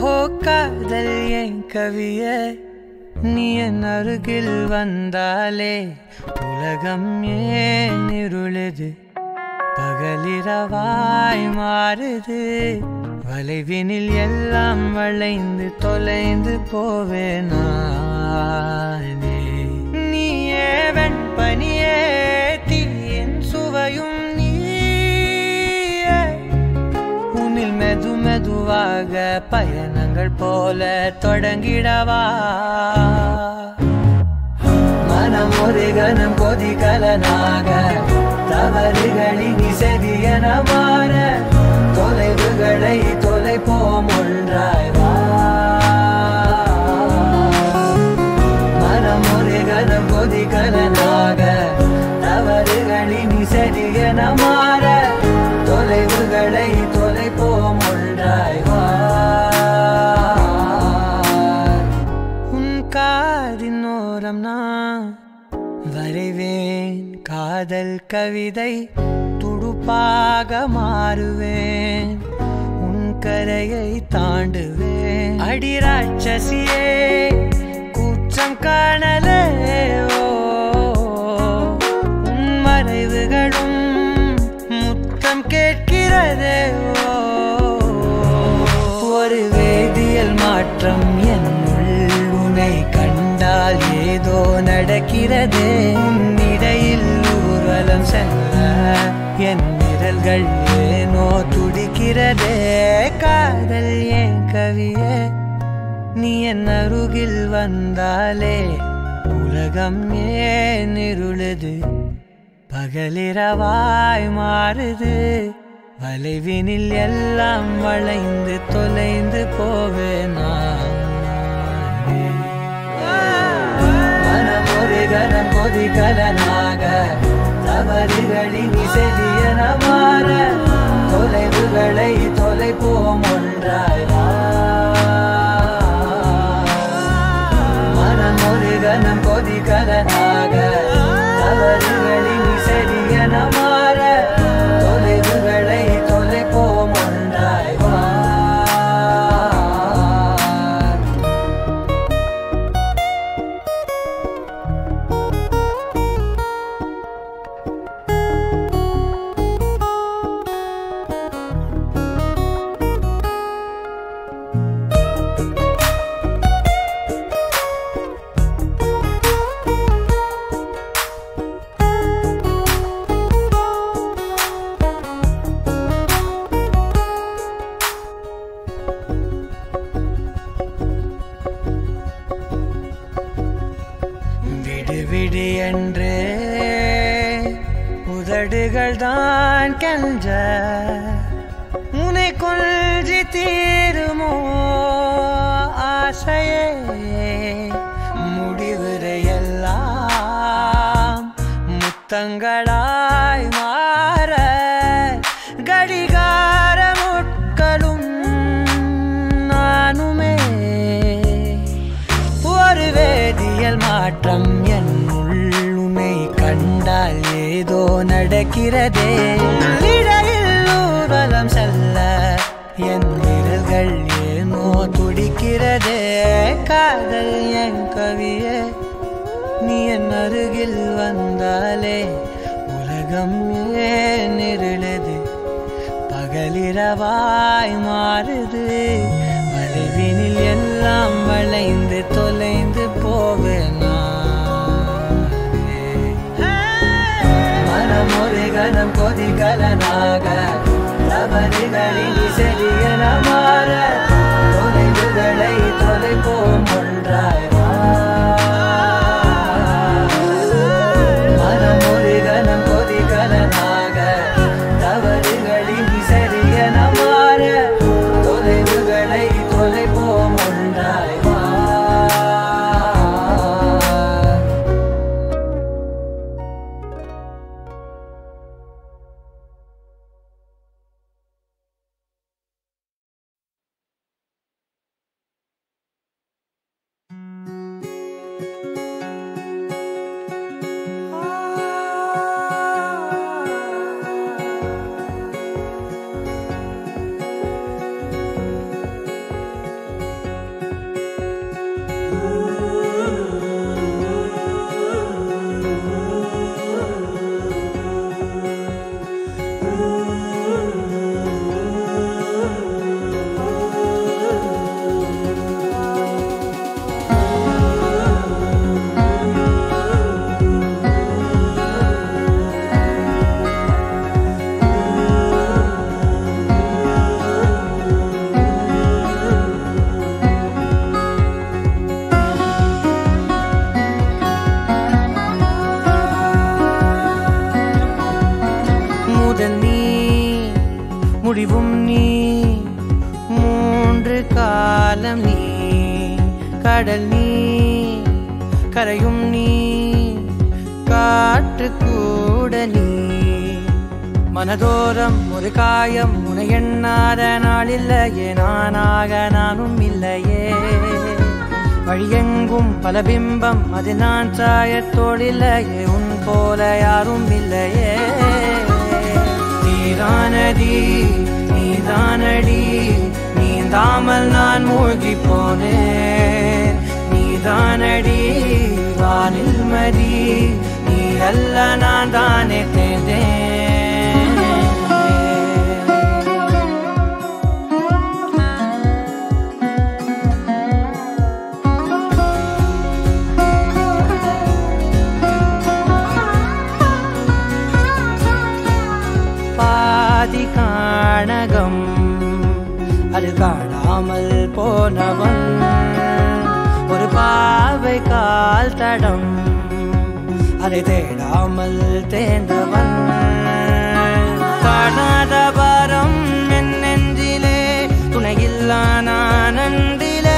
ஓஹோ காதல் என் கவிய நீ என் அருகில் வந்தாலே உலகம் ஏன் இருளுது பகலிரவாய் மாறுது வளைவினில் எல்லாம் வளைந்து தொலைந்து போவேனானே நீயே வெண்பனியே தீயின் சுவையும் நீயே உன்னில் மெது மெதுவாக பயணங்கள் போல தொடங்கிடவா மனம் ஒரு கணம் கொதிகலனாக தவறுகளின் செதியன மாற தொலைவுகளை தொலைப்போம் ஒன்றாய் வா மனம் ஒரு கணம் கொதிகலனாக தவறுகளின் செதியன மாற தொலைவுகளை தொலைப்போம் ஒன்றாய் வா உன் காதின் ஓரம் நான் வரைவேன் காதல் கவிதை துடுப்பாக மாறுவேன் உன் கரையை தாண்டுவேன் அடி ராட்சசியே கூச்சம் காணலே ஓ உன் மறைவுகளும் முத்தம் கேட்கிறதே ஓ ஒரு வேதியியல் மாற்றம் என்னுள் உன்னை கண்டால் ஏதோ நடக்கிறதே உன்னிடையில் ஊர்வலம் செல்ல என் விரல்கள் ஏனோ துடிக்கிறதே காதல் ஏன் கவியே நீ என் அருகில் வந்தாலே உலகம் ஏன் இருளுது பகலிரவாய் மாறுது வளைவினில் எல்லாம் வளைந்து தொலைந்து போவேனா மனம் ஒரு கணம் கொதிகலனாக தவறுகளின் செதியன மாற தொலைவுகளை தொலைப்போம் ஒன்றாய் வா மனம் ஒரு கணம் கொதிகலனாக தவறுகளின் செதியன மாற தொலைவுகளை தொலைப்போம் ஒன்றாய் வா விடு விடு என்று உதடுகள் தான் கெஞ்ச உனை கொள்ஜி தீருமோ ஆசையே முடிவுரை எல்லாம் முத்தங்களாய் மாற கடிகார முட்களும் நானுமே ஒரு வேதியியல் மாற்றம் என்னுள் உன்னை கண்டால் ஏதோ நடக்கிறதே இடையில் ஊர்வலம் செல்ல என் விரல்கள் ஏனோ துடிக்கிறதே காதல் என் கவியே நீ என் அருகில் வந்தாலே உலகம் ஏன் இருளது பகலிரவாய் மாறுது வளைவினில் எல்லாம் வளைந்து தொலைந்து போவேனா மனம் ஒரு கணம் கொதிகலனாக தவறுகளின் செடியன மாற தொலைவுகளை தொலைப்போம் ஒன்றாய் வா மனம் ஒரு கணம் கொதிகலனாக தவறுகளின் சரியன மாற தொலைவுகளை தொலைப்போம் ஒன்றாய் வா கடல் நீ கரையும் நீ காற்று கூட நீ மனதோரம் ஒரு காயம் உனை எண்ணாத நாளில்லையே நானாக நானும் இல்லையே வழியெங்கும் பல பிம்பம் அது நான் சாயத்தோடில்லையே உன் போல யாரும் இல்லையே நீதானடி நீதானடி நீந்தாமல் நான் மூழ்கி போனேன் நீதானடி வானில் மதி நீ அல்ல நான் தானே தேர்ந்தேன் பாதி காணகம் அது காணாமல் போனவன் ஒரு பாவை கால் தடம் அதை தேடாமல் தேர்ந்தவன் காணாத பாரம் என் நெஞ்சிலே துணையில்லா நான் அன்றிலே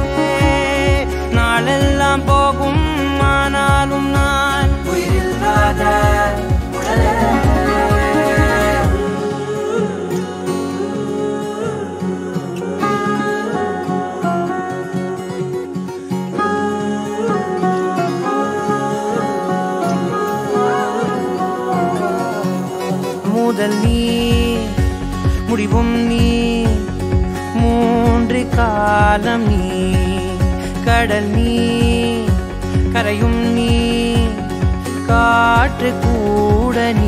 நாளெல்லாம் போகும் ஆனாலும் நான் உயிரில்லாத உடலே முதல் நீ முடிவும் நீ மூன்று காலம் நீ கடல் நீ கரையும் நீ காற்று கூட நீ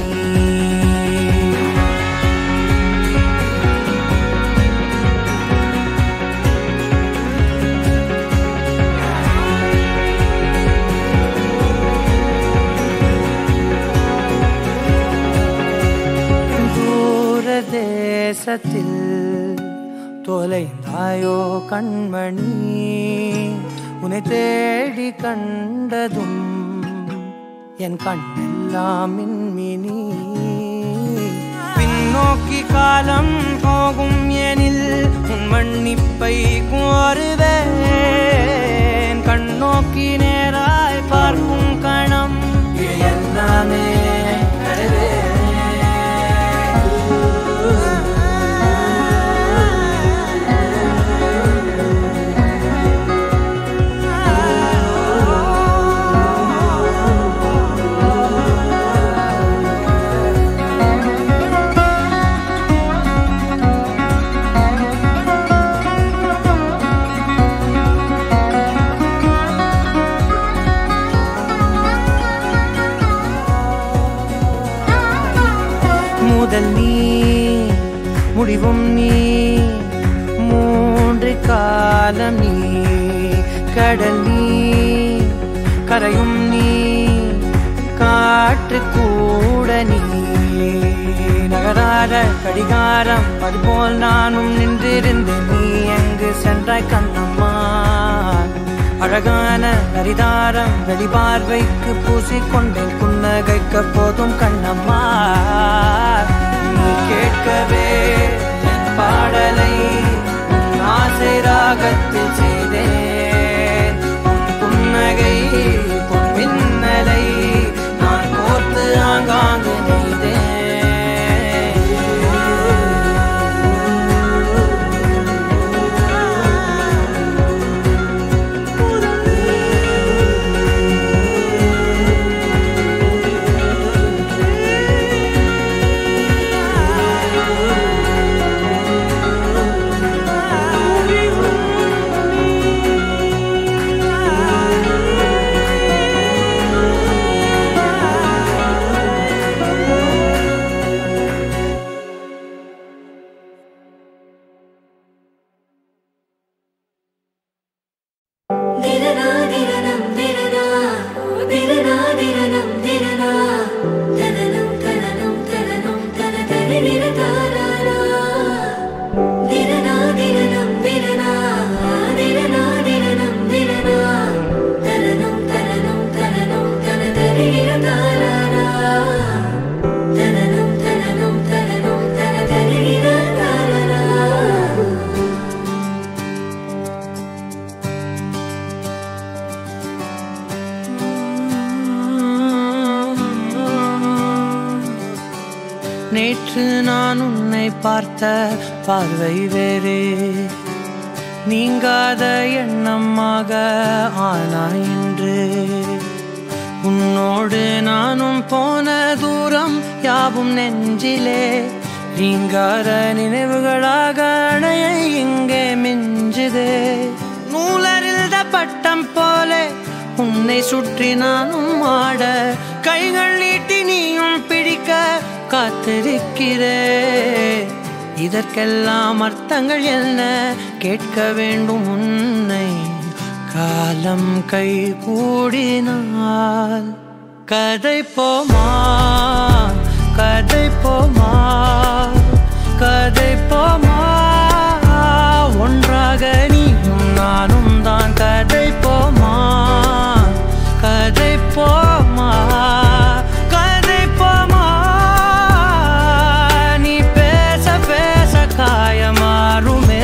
தூர தேசத்தில் தொலைந்தாயோ கண்மணி உன்னை தேடி கண்டதும் என் கண்ணெல்லாம் மின்மினி பின்னோக்கி காலம் போகும் எனில் உன் மன்னிப்பை கோருவேன் கண்ணோக்கி நேராய் பார்க்கும் கணம் இது எல்லாமே கருவே முதல் நீ முடிவும் நீ மூன்று காலம் நீ கடல் நீ கரையும் நீ காற்று கூட நீ நகராத கடிகாரம் அதுபோல் நானும் நின்றிருந்தேன் நீ எங்கு சென்றாய் கண்ணம்மா அழகான நரிதாரம் வெளிபார்வைக்கு பூசிக்கொண்டேன் புன்னகைக்க போதும் கண்ணம்மா நீ கேட்கவே என் பாடலை உன் ஆசை ராகத்தில் செய்தேன் உன் புன்னகை பொன் மின்னலை நான் கோர்த்து ஆங்காங்கு நெய்தேன் Thank you. நான் உன்னை பார்த்த பார்வை வேறே நீங்காத எண்ணமாக ஆனாய் இன்று உன்னோடு நானும் போன தூரம் யாவும் நெஞ்சிலே நீங்காத நினைவுகளாக அணைய இங்கே மிஞ்சுதே நூலறிந்த பட்டம் போலே உன்னை சுற்றி நானும் ஆட கைகள் நீட்டி நீயும் பிடிக்க காத்திருக்கிறே இதற்கெல்லாம் அர்த்தங்கள் என்ன கேட்க வேண்டும் உன்னை காலம் கை கூடினால் கதை போமா கதை போமா கதை போமா ஒன்றாக நீயும் நானும் தான் கதை போமா கதை போமா கதை போமா நீ பேச பேச காயமாறுமே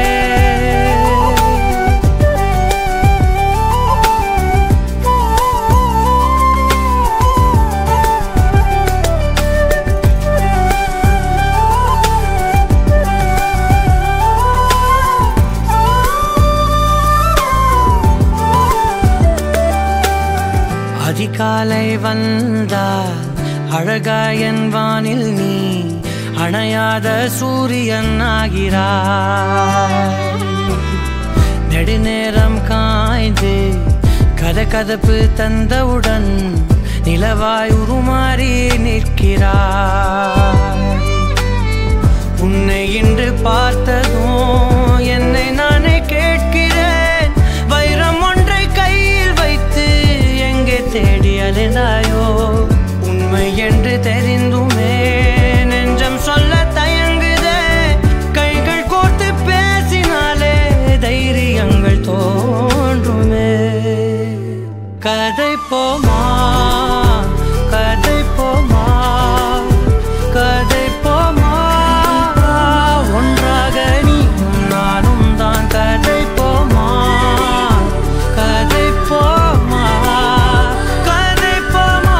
அதிகாலை வந்தால் அழகாயன் வானில் நீ அணையாத சூரியன் ஆகிறாய் நெடுநேரம் காய்ந்து கதகதப்பு தந்தவுடன் நிலவாய் உருமாறி நிற்கிறாய் உன்னை இன்று பார்த்ததும் என்னை நானே கேட்கிறேன் வைரம் ஒன்றை கையில் வைத்து எங்கே தேடி அலைந்தாயோ உண்மை என்று தெரிந்துமே நெஞ்சம் சொல்ல தயங்குதே கைகள் கோர்த்து பேசினாலே தைரியங்கள் தோன்றுமே கதை போமா கதை போமா கதை போமா ஒன்றாக நீயும் நானும் தான் கதை போமா கதை போமா கதை போமா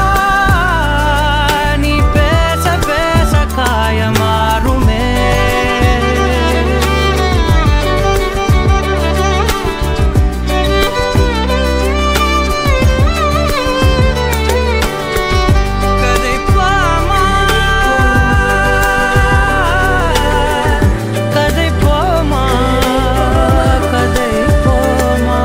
நீ பேச பேச காயமாறுமே கதை போமா கதை போமா கதை போமா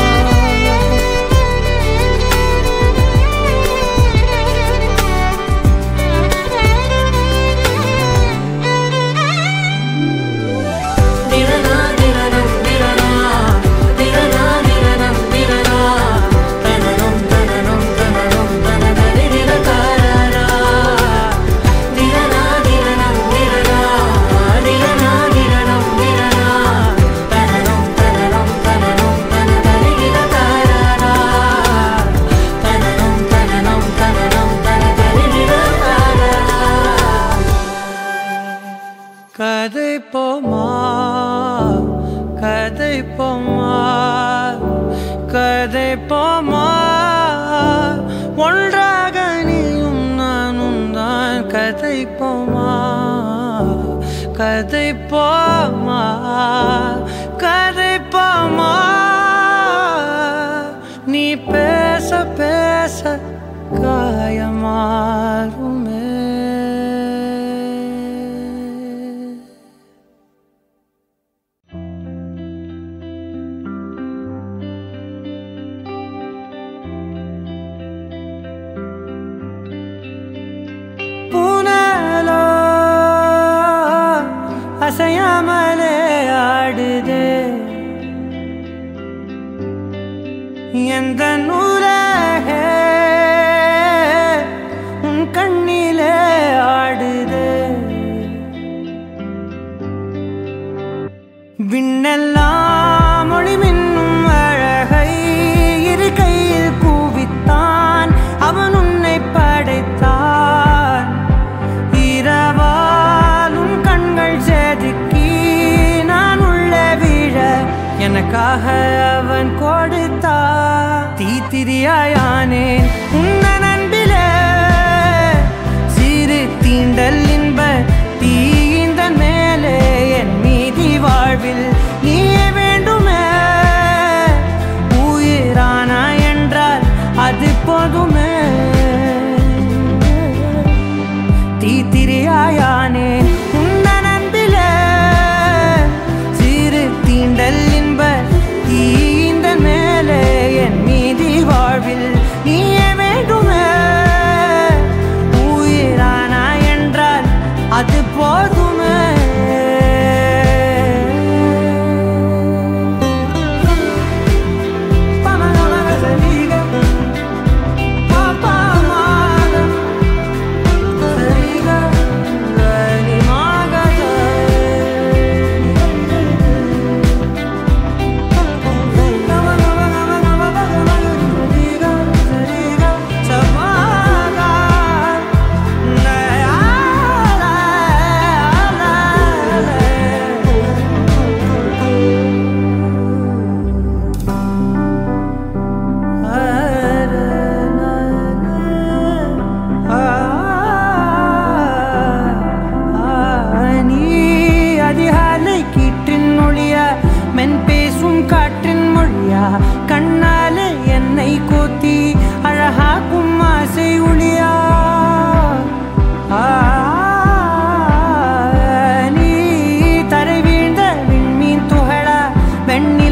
திரனா திரனம் திரனா திரனா திரனம் திரனா தனனம் தனனம் தனனம் தனதரி திரகாரா திரனா திரனம் திரனா திரனா திரனம் திரனா தனனம் தனனம் தனனம் தனதரி திரகாரா தனனம் தனனம் தனனம் தனதரி திரகாரா கதை போமா கதை போமா கதை போமா ஒன்றாக நீயும் நானும் தான் கதை போமா கதை போமா கதை போமா நீ பேச பேச காயமாறுமே புனலோ அசையாமலே ஆடுதே எந்த நூலகே உன் கண்ணிலே ஆடுதே விண்ணெல்லாம் மொழி மின்னும் அழகை இரு கையில் கூவித்தான் அவன் உன்னை படைத்தான் இரவால் உன் கண்கள் செதுக்கி நான் உள்ள விழ எனக்காக அவன் கொடுத்தான் தீத்திரியாயானேன் உன்ன நண்பிலே சிறு தீண்டல் இன்ப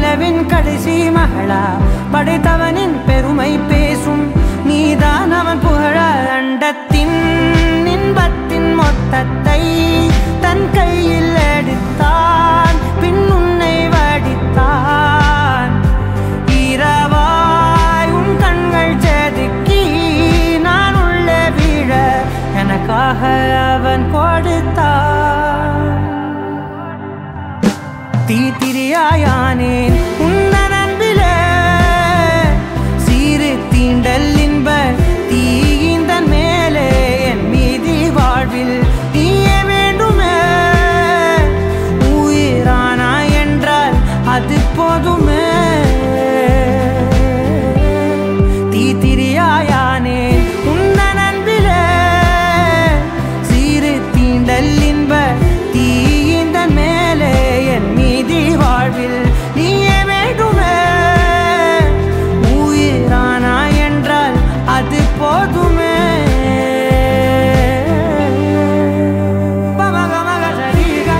நிலவின் கடைசி மகளா படைத்தவனின் பெருமை பேசும் நீதான் அவன் புகழ அண்டத்தின் இன்பத்தின் மொத்தத்தை தன் கையில் எடுத்தான் பின் உன்னை வடித்தான் இரவாய் உன் கண்கள் செதுக்கி நான் உள்ளே வீழ எனக்காக அவன் கொடுத்தான் தீத்திரியாயானேன் உன்னன் அன்பிலே சீறு தீண்டல் இன்ப தீயிந்தன் மேலே என் மீதி வாழ்வில் நீயே வேண்டுமே உயிரானா என்றால் அது போதுமே தீத்திரியாயானேன் உன்னன் அன்பிலே சீறு தீண்டல் இன்ப தீயிந்தன் மேலே என் மீதி வாழ்வில் நீயே வேண்டுமே உயிரானா என்றால் அது போதுமே பமகமக சரிக.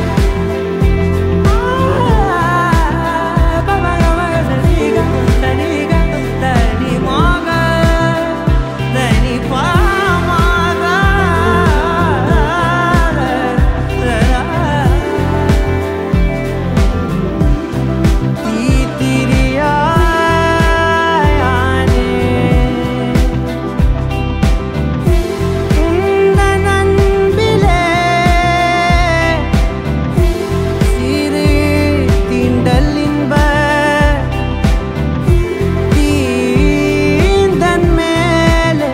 ஆ, பமகமக சரிக, சரிக, தனிமாக, தனிபாமாக. தீத்திரியாயானே உந்தன் அன்பிலே சிறு தீண்டல் இன்ப தீந்தன் மேலே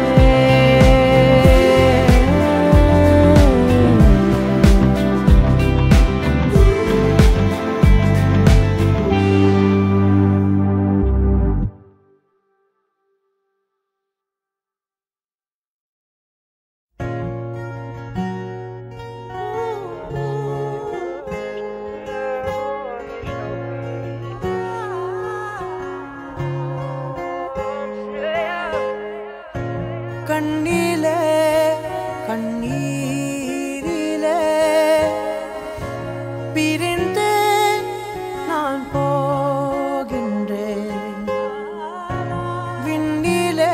கண்ணிலே கண்ணீரிலே பிரிந்து நான் போகின்றேன் விண்ணிலே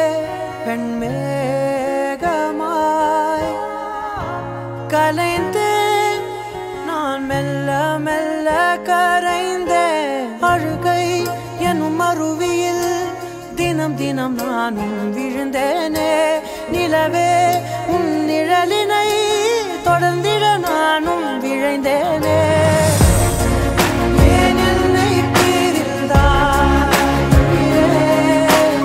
பெண்மேகமாய் கலைந்து நான் மெல்ல மெல்ல கரைந்தேன் அழுகை எனும் அருவியில் தினம் தினம் நானும் விழுந்தேனே நிலவே உன் நிழலினை தொடர்ந்திட நானும் விழைந்தேனே ஏன் என்னை பிரிந்தாய் உயிரே,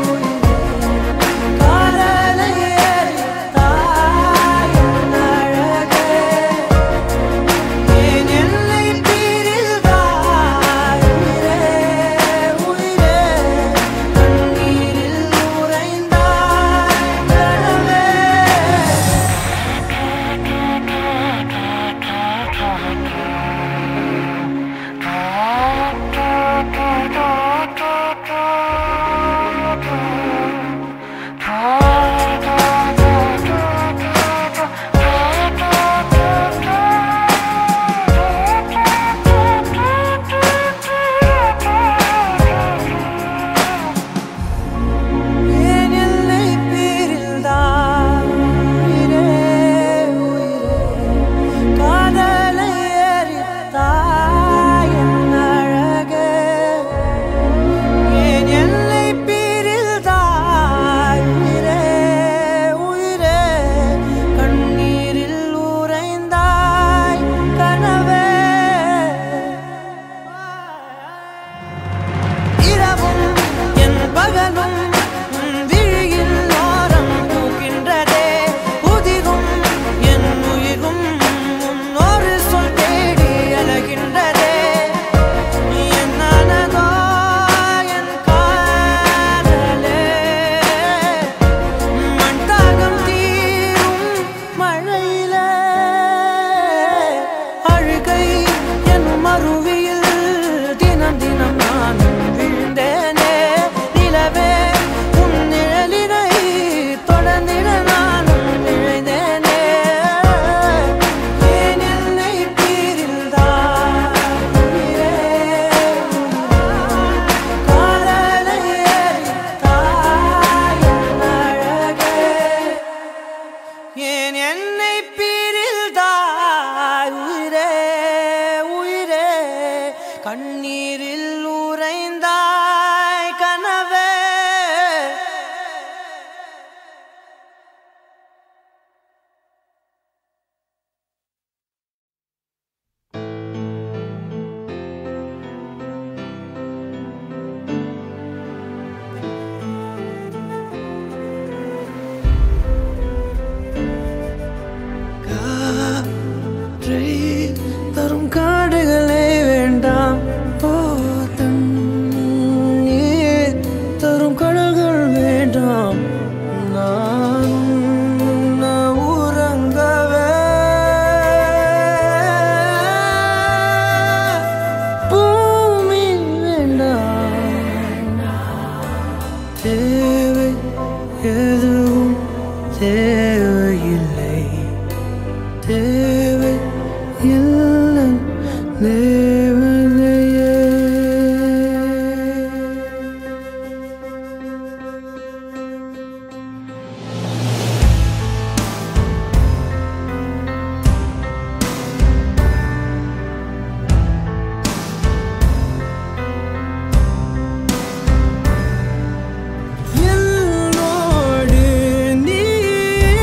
காதலை எரித்தாய் என் அழகே. ஏன் என்னை பிரிந்தாய் உயிரே, உயிரே, கண்ணீரில் உறைந்தாய் கடவே. கண்ணீரில் உறைந்தாய் கனவே காற்றை தரும் காடுகளே வேண்டாம் ஓ தண்ணீர் தரும் கடல்கள் வேண்டாம் நான் உன்னை உறங்கவே பூமி வேண்டாம் தேவை எதுவும் தேவையில்லை தேவை இல்லை தேவதையே என்னோடு நீ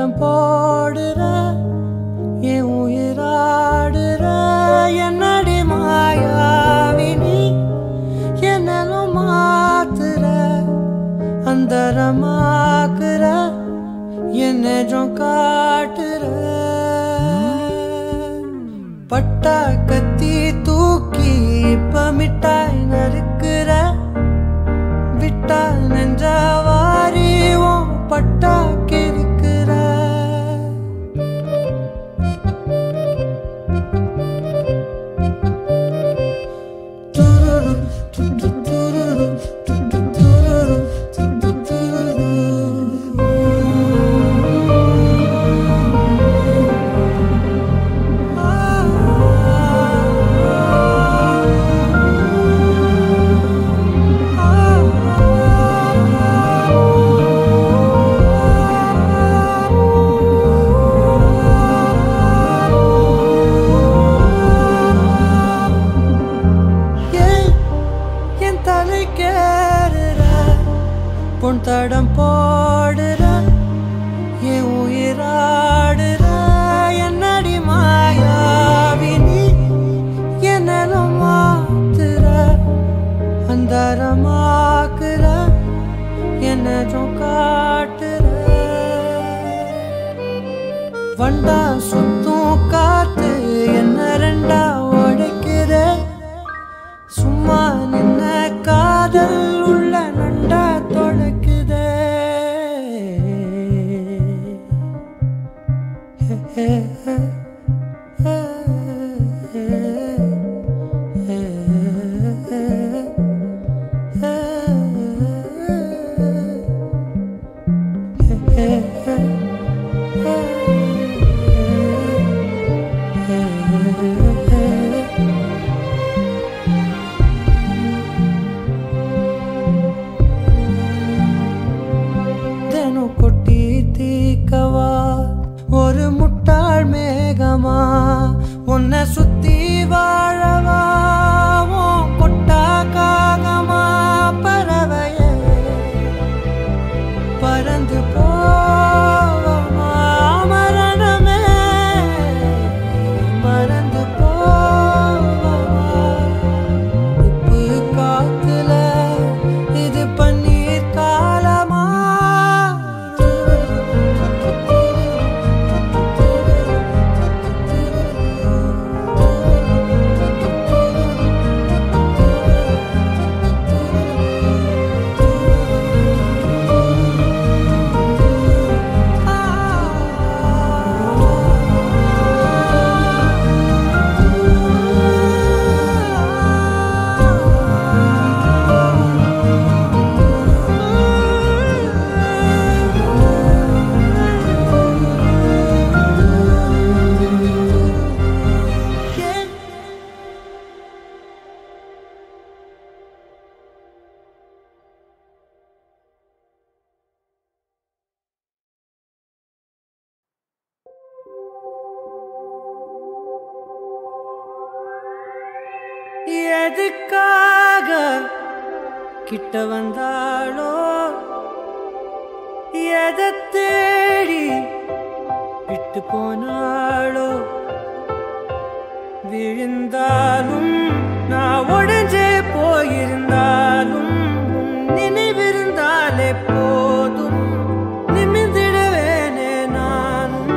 தடம் போடுற என் உயிராடுற என்னடி மாயாவினி என்னலும் மாத்துற அந்தரமாக்குற என்னஜம் காட்டுற பட்டா கத்தி தூக்கி இப்ப மிட்டாய் நறுக்குற விட்டா நெஞ்சவாரி உன் பட்டா கிறுக்குற துருரு, து, து, துருரு, து, து, துருரு, து, து, துருரு. ஏன் என் தலை கேறுற பொன் தடம் போடுற என் உயிராடுற என்னடி மாயாவினி என்னலும் மாத்துற அந்தரமாக்குற என்னதும் காட்டுற வண்டா சுத்தும் காத்து என்ன ரெண்டா உடைக்கிற சும்மா நின்ன காதல் உள்ள நண்டா தொடக்குதே தினம் கொட்டி தீக்கவா ஒரு முட்டாள் மேகமா உன்னை சுத்தி வாழவா உன் கொட்டா காகமா பறவையே பறந்து போவமா மரணமே மறந்து போவமா உப்பு காத்துல இது பன்னீர் காலமா எதுக்காக கிட்ட வந்தாளோ எதை தேடி விட்டு போனாளோ விழுந்தாலும் நான் உடஞ்சே போயிருந்தாலும் உன் நினைவிருந்தாலே போதும் நிமிர்ந்திடுவேனே நானும்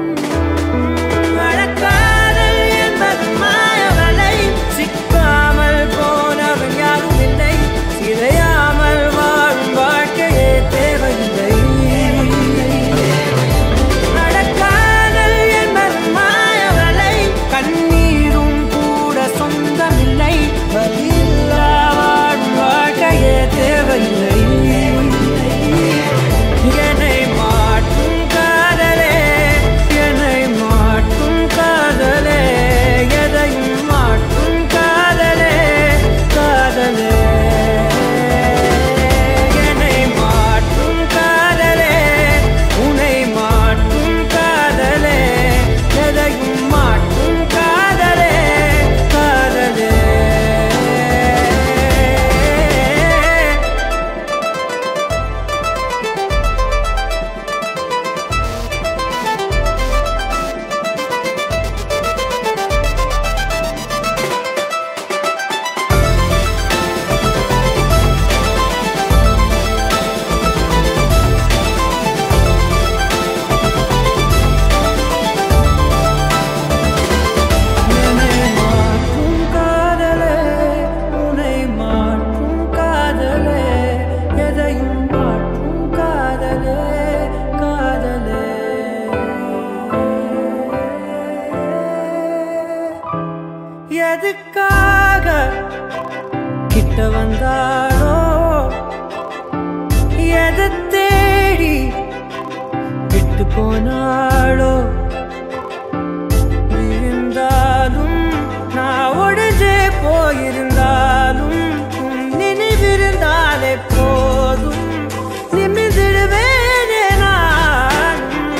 மழக்காதல் என்பது மாயவலை சிக்காமல் போனவன் யாரும் இல்லை சிதையாமல் வாழும் வாழ்க்கையே தேவையில்லை நடக்காதல் என்பது மாயவலை கண்ணீரும் கூட சொந்தமில்லை வலியில்லா வாழ கிட்ட வந்தாளோ எதை தேடி விட்டு போனாளோ இருந்தாலும் நான் உடஞ்சே போயிருந்தாலும் உன் நினைவிருந்தாலே போதும் நிமிர்ந்திடுவேனே நான்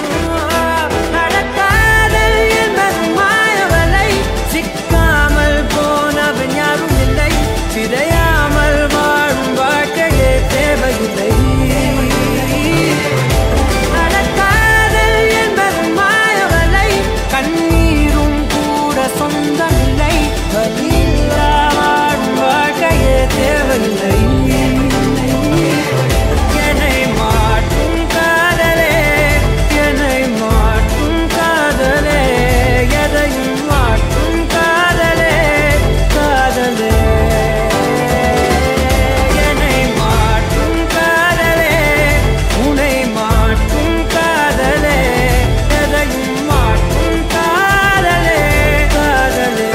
நடக்காதல் என்பது மாயவலை சிக்காமல் போனவன் யாரும் இல்லை சிதையாமல் வாழும் வாழ்க்கையே தேவையில்லை நடக்காதல் என்பது மாயவலை கண்ணீரும் கூட சொந்தமில்லை வலியில்லா வாழும் வாழ்க்கையே தேவையில்லை என்னை மாற்றும் காதலே என்னை மாற்றும் காதலே எதையும் மாற்றும் காதலே காதலே என்னை மாற்றும் காதலே உன்னை மாற்றும் காதலே எதையும் மாற்றும் காதலே காதலே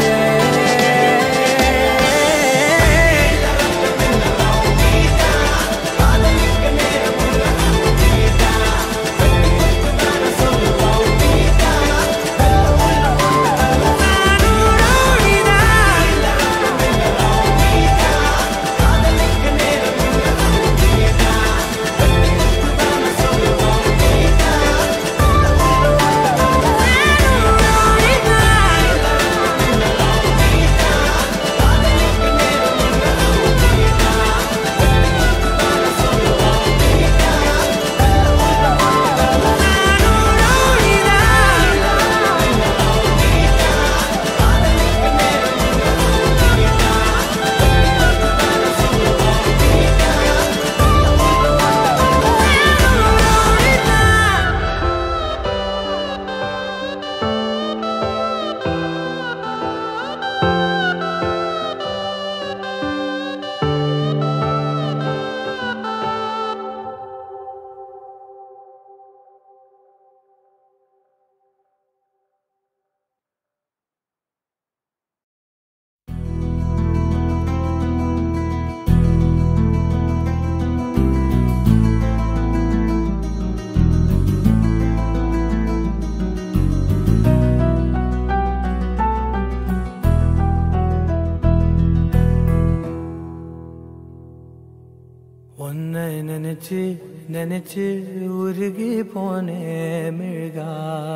உன்னை நினைச்சு நினைச்சு உருகி போனே மிழ்கா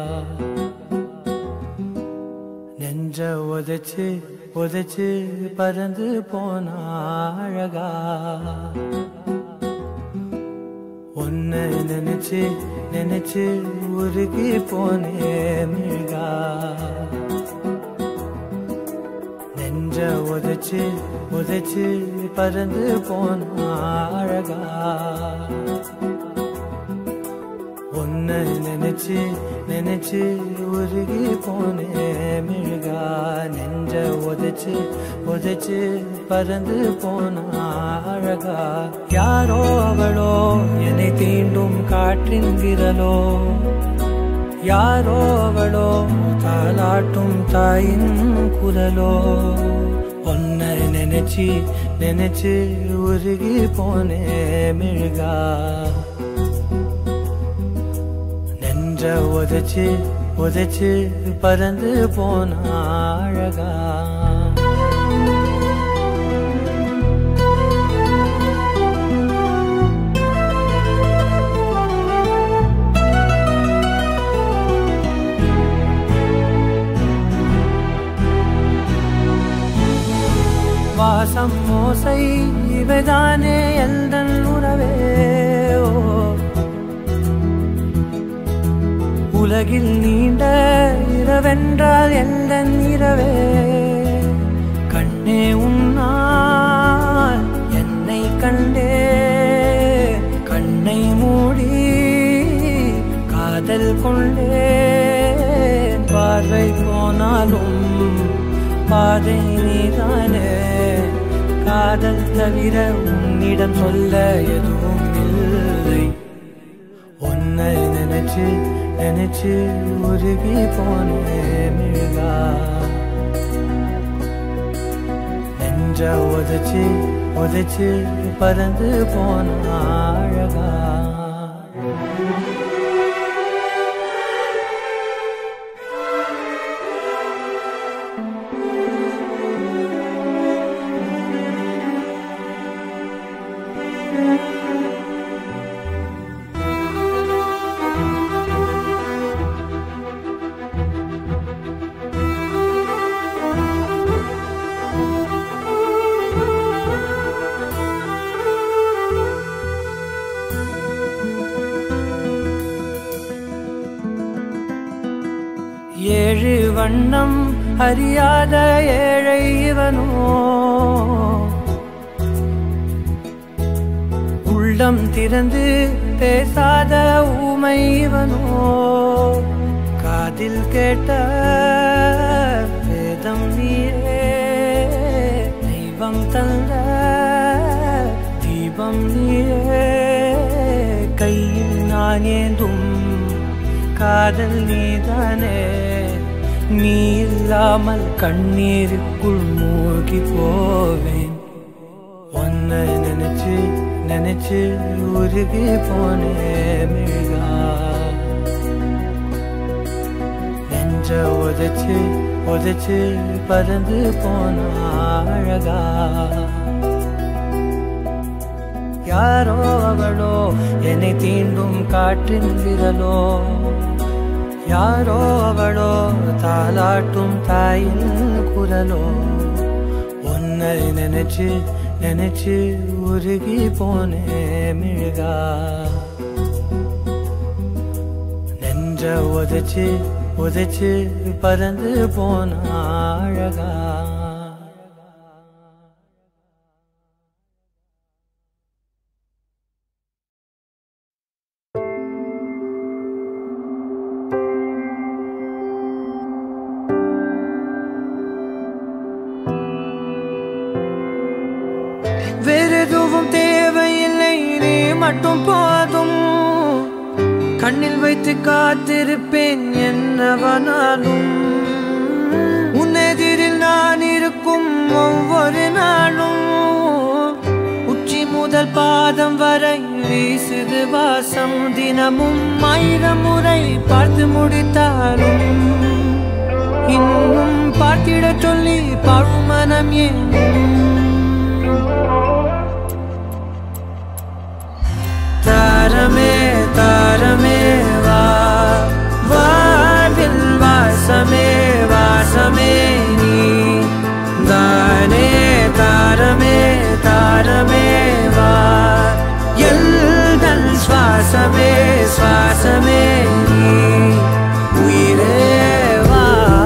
நெஞ்ச உதைச்சு உதைச்சு பறந்து போன அழகா உன்னை நினைச்சு நினைச்சு உருகி போனே மிழ்கா நெஞ்ச உதைச்சு உதைச்சு பறந்து போன அழகா உன்னை நினைச்சு நினைச்சு உருகி போனே மிழ்கா நெஞ்ச உதைச்சு உதைச்சு பறந்து போன அழகா யாரோ அவளோ என்னை தீண்டும் காற்றின் விரலோ யாரோ அவளோ தாலாட்டும் தாயின் குரலோ உன்னை நினைச்சு நினைச்சு உருகி போனே மிழ்கா நெஞ்ச உதைச்சு உதைச்சு பறந்து போன அழகா வாசம் மோசை இவைதானே எந்தன் உறவே ஓ. உலகில் நீண்ட இரவென்றால் எந்தன் இரவே கண்ணே உன்னால் என்னை கண்டே கண்ணை மூடி காதல் கொண்டேன் பார்வை போனாலும் பாதை நீதானே காதல் தவிர உன்னிடம் சொல்ல எதுவும் இல்லை உன்னை நினைச்சு நினைச்சு உருகி போனே மிழ்கா நெஞ்ச நெஞ்ச உதச்சு உதச்சு பறந்து போன அழகா ஏழு வண்ணம் அறியாத ஏழை இவனோ உள்ளம் திறந்து பேசாத ஊமை இவனோ காதில் கேட்ட வேதம் நீயே தெய்வம் தந்த தீபம் நீயே கையில் நான் ஏந்தும் காதல் நீதானே நீ இல்லாமல் கண்ணீருக்குள் மூழ்கி போவேன் உன்னை நினைச்சு நினைச்சு உருகி போனே மிழ்கா நெஞ்ச உதைச்சு உதைச்சு பறந்து போன அழகா யாரோ அவளோ என்னை தீண்டும் காற்றின் விரலோ யாரோ அவளோ தாலாட்டும் தாயின் குரலோ உன்னை நினைச்சு நினைச்சு உருகி போனே மிழ்கா நெஞ்ச உதைச்சு உதைச்சு பறந்து போன அழகா வேறெதுவும் தேவையில்லை நீ மட்டும் போதும் கண்ணில் வைத்து காத்திருப்பேன் என்னவனாலும் உன்னெதிரில் நான் இருக்கும் ஒவ்வொரு நாளும் உச்சி முதல் பாதம் வரை வீசுது வாசம் தினமும் ஆயிரம் முறை பார்த்து முடித்தாலும் இன்னும் பார்த்திடச் சொல்லி பழுமனம் ஏன் தாரமே தாரமே வா வாழ்வில் வாசமே வாசமே நீ தானே தாரமே தாரமே வா எல்தல் சுவாசமே சுவாசமே நீ உயிரே வா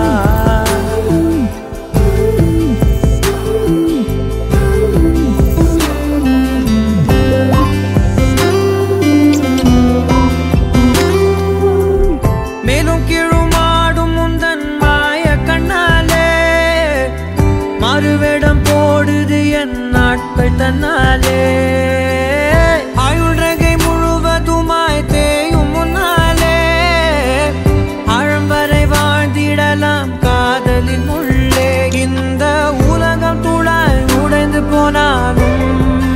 மேலும் கீழுமாடும் முந்தன் மாய கண்ணாலே மறுவேடம் போடுது என் நாட்கள் தன்னாலே ஆயுள் ரகை முழுவதுமாய் தேயும் முன்னாலே ஆழம் வரை வாழ்ந்திடலாம் காதலின் உள்ளே இந்த உலகம் துளாய் உடைந்து போனாலும்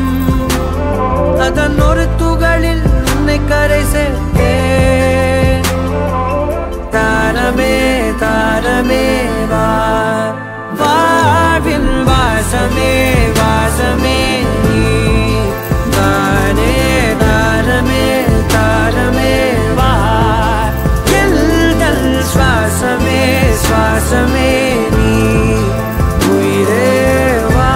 அதன் ஒரு துகளில் உன்னை கரை சேர்த்தேன் தாரமே தாரமே வா வாழ்வின் வாசமே வாசமே நீ தானே தாரமே தாரமே வா எல்தல் சுவாசமே சுவாசமே நீ உயிரே வா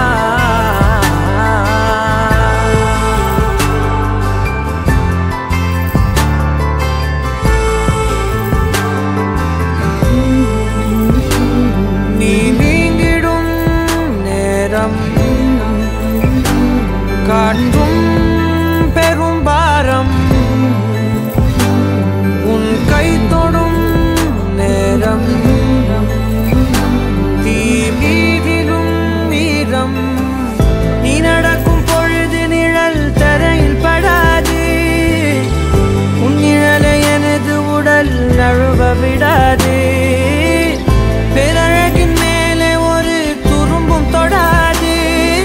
நீ நீங்கிடும் நேரம் காற்றும் பெரும் பாரம் உன் கை தொடும் நேரம் தீ மீதிலும் வீரம் நீ நடக்கும் பொழுது நிழல் தரையில் படாது உன் நிழலை எனது உடல் நழுவ விடாது பேரழகின் மேலே ஒரு துரும்பும் தொடாது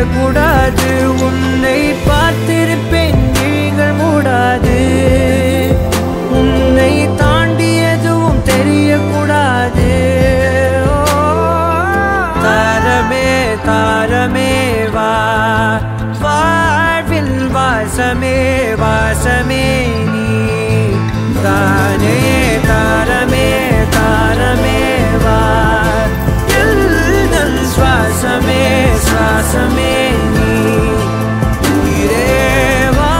கூடாது உன்னை பார்த்திருப்பேன் விழிகள் மூடாது உன்னை தாண்டி எதுவும் தெரியக்கூடாது ஓ, தாரமே தாரமே வா வாழ்வில் வாசமே வாசமே நீ தானே தாரமே தாரமே வா எல்தல் சுவாசமே சுவாசமே நீ உயிரே வா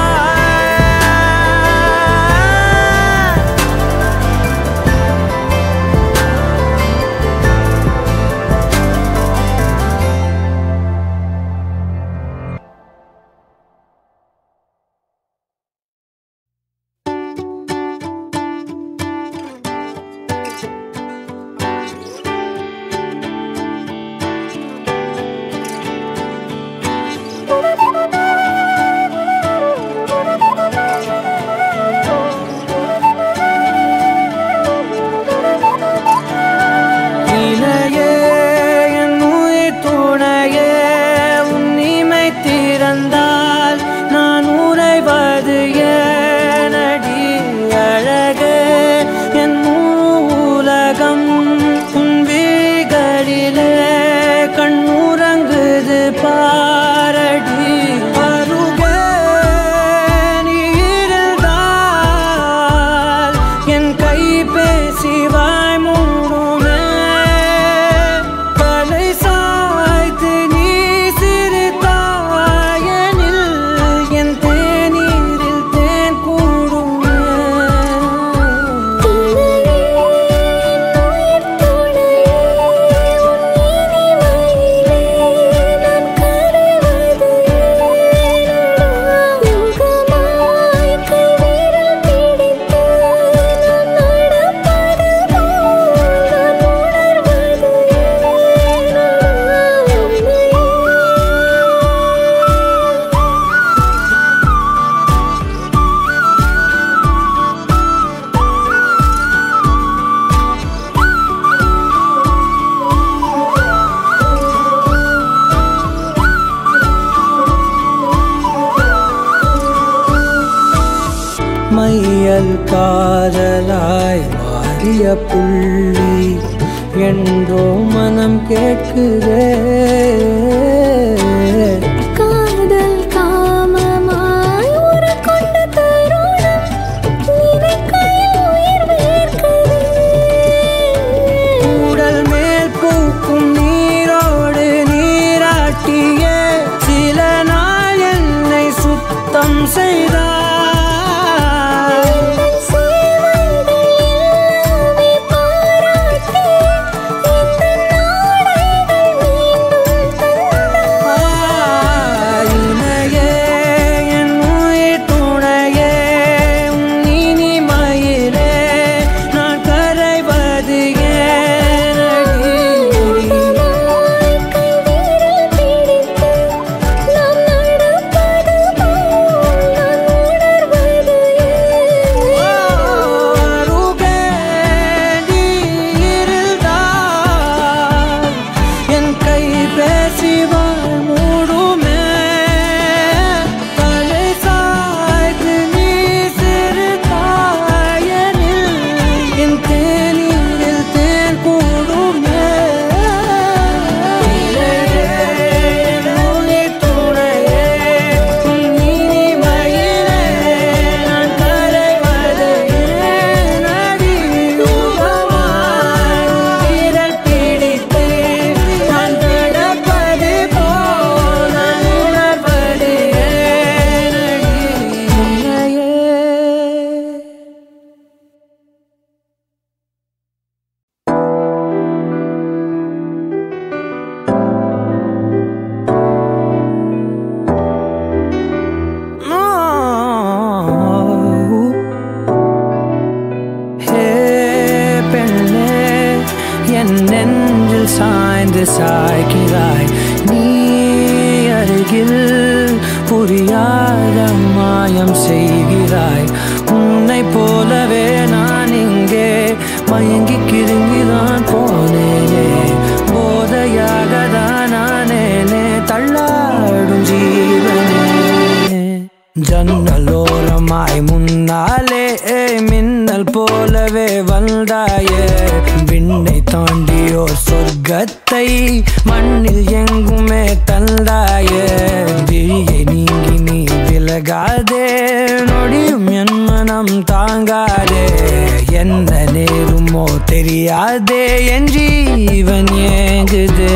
இணையே என் உயிர் துணையே உன் இமை திறந்தால் நான் உறைவது ஏனடி அழகே என் உலகம் உன் விழிகளிலே கண்ணுறங்குது பாரடி அருகே நீ இருந்தால் என் கை பேசி வாய் மூடுமே தலை சாய்த்து நீ சிரித்தாயனில் என் தேநீரில் தேன் கூடுமே மையல் காதலாய் மாறிய புள்ளி என்றோ மனம் கேட்குதே காதல் காமமாய் உருக்கொண்ட தருணம் நினைக்கையில் உயிர் வேர்க்குதே உடல் மேல் பூக்கும் நீரோடு நீராட்டிய சில நாள் என்னை சுத்தம் செய்தார் சேவைகள் எல்லாமே பாராட்டி இந்த நாடைகள் மீண்டும் தந்தார் இணையே என் உயிர் துணையே உன் இனிமையிலே நான் கரைவது ஏனடி கை விரல் பிடித்து நாம் நடப்பது போல் நான் உணர்வது அருகே நீ இருந்தால் என் கை பேசி வாழ் மூடுமே தலை சாய்த்து நீ சிறுதாயனில் என் தேநீரில் தேன் கூடுமே உயிர் துணையே உன் இனிமையிலே நான் கரைவது ஏனடி யுகமாய் விரல் பிடித்து நான் நடப்பது போல் நான் உணர்வது ஏனடி உன்னையே ஹே பெண்ணே என் நெஞ்சில் சாய்ந்து சாய்கிறாய் நீ அருகில் புரியாத மாயம் செய்கிறாய் உன்னை போலவே நான் இங்கே மயங்கி கிருங்கிதான் போனேனே போதையாக தான் நானேனே தள்ளாட ஜன்னலோரமாய் முன்னாலே மின்னல் போலவே வந்தாயே விண்ணை தாண்டியோர் சொர்க்கத்தை மண்ணில் எங்குமே தந்தாயே விழியை நீங்கி நீ விலகாதே நொடியும் என் மனம் தாங்காதே என்ன நேருமோ தெரியாதே என் ஜீவன் ஏங்குதே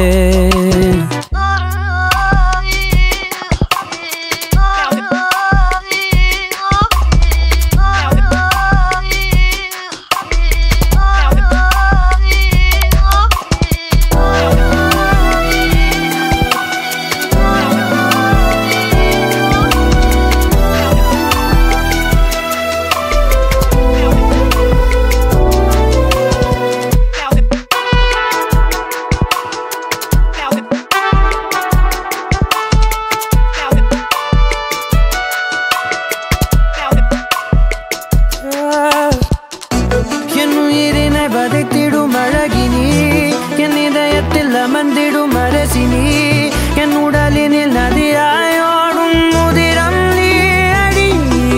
என் உயிரினை வதைத்திடும் அழகினி என் இதயத்தில் அமர்ந்திடும் அரசினி என் உடலினில் நதியாயோடும் முதிரம் நீ அடி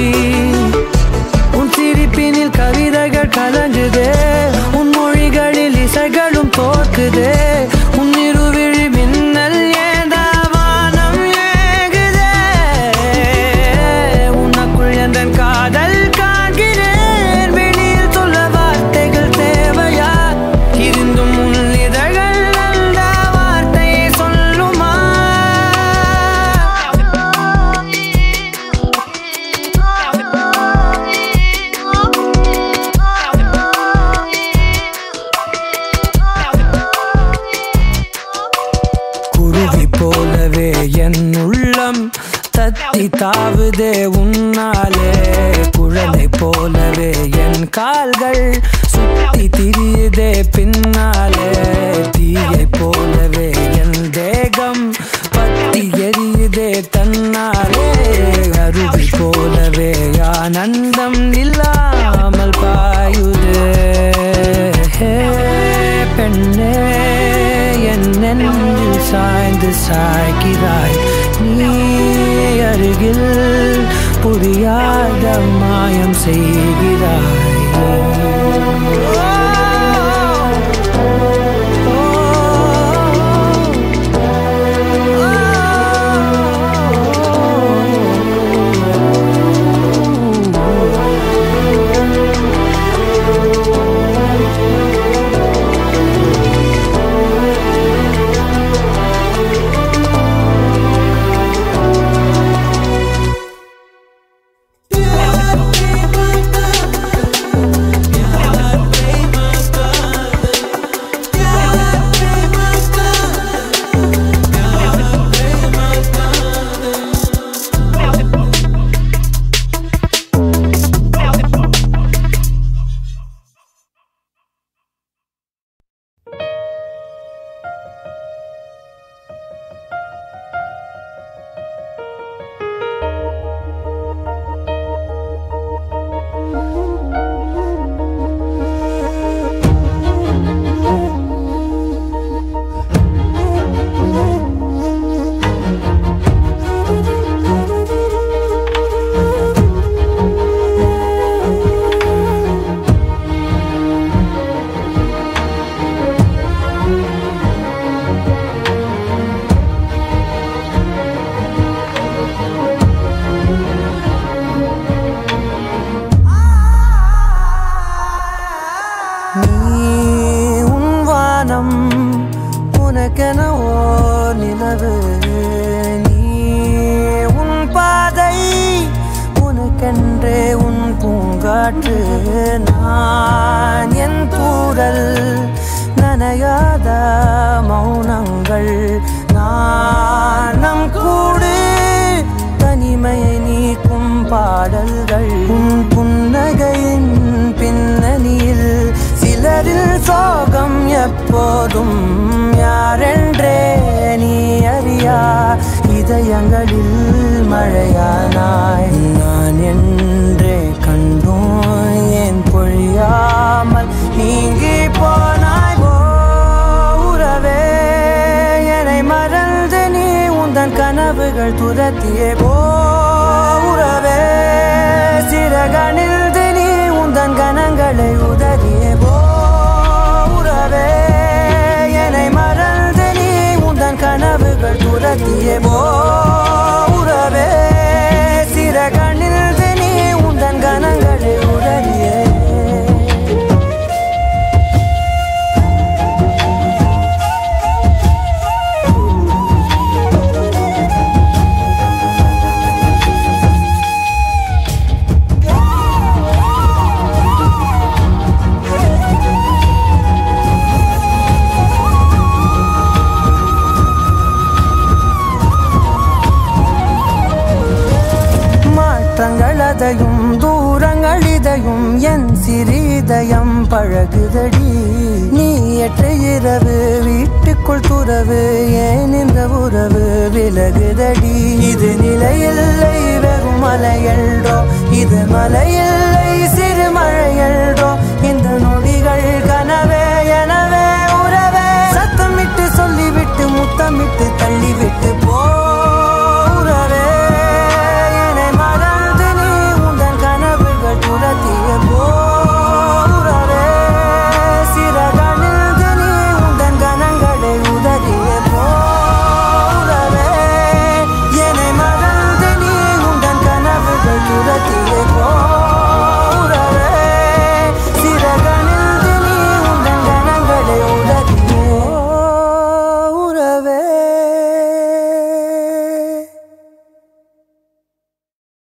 உன் சிரிப்பினில் கவிதைகள் கலங்குதே உன் மொழிகளில் இசைகளும் தோக்குதே உன் இருவிழி மின்னல் ஏதா வானம் ஏகுதே உனக்குள் என்ற காதல் காண்கிறேன் வெளியில் சொல்ல வார்த்தைகள் தேவையா இருந்தும் உன் இதழ்கள் அந்த வார்த்தையை சொல்லுமா குருவி போலவே என் உள்ளம் தத்தி தாவுதே உன்னாலே குழலை போலவே என் கால்கள் சுத்தி திரியுதே பின்னாலே தீயை போலவே என் தேகம் பத்தி எரியுதே தன்னாலே அருவி போலவே ஆனந்தம் இல்லாமல் பாயுதே ஹே பெண்ணே என் நெஞ்சில் சாய்ந்து சாய்கிறாய் நீ அருகில் புரியாத மாயம் செய்கிறாய் நீ உன் வானம் உனக்கென ஓர் நிலவு நீ உன் பாதை உனக்கென்றே உன் பூங்காற்று நான் என் தூரல் நனையாத மௌனங்கள் நாணம் கூடு தனிமையை நீக்கும் பாடல்கள் உன் புன்னகையின் பின்னணியில் சிலரில் சோகம் எப்போதும் யாரென்றே நீ அறியா இதயங்களில் மழையானாய் நான் என்றே கண்டோம் ஏன் பொழியாமல் நீங்கி போனாய் ஓ உறவே என்னை மறந்து நீ உந்தன் கனவுகள் துரத்தியே போ உறவே துரத்திய போ உறவே சிறகணில் நீ உந்தன் கனங்களை உடலியே மாற்றங்கள் அதையும் தூரங்கள் இதையும் என் சிறிதயம் பழகுதடி நீ எற்ற இரவு வீட்டுக்குள் துறவு ஏன் இந்த உறவு விலகுதடி இது நிலையில்லை வெறும் மலையல்றோ இது மலையில்லை சிறு மழையல்றோ இந்த நொடிகள் கனவே எனவே உறவே சத்தமிட்டு சொல்லிவிட்டு முத்தமிட்டு தள்ளிவிட்டு போ உறவே என்னை மறந்து நீ உந்தன் கனவுகள் துரத்திய போறவே சிறகணிந்து நீ உந்தன் கனங்களை உதறிய போறவே என்னை மறந்து நீ உந்தன் கனவுகள் துரத்திய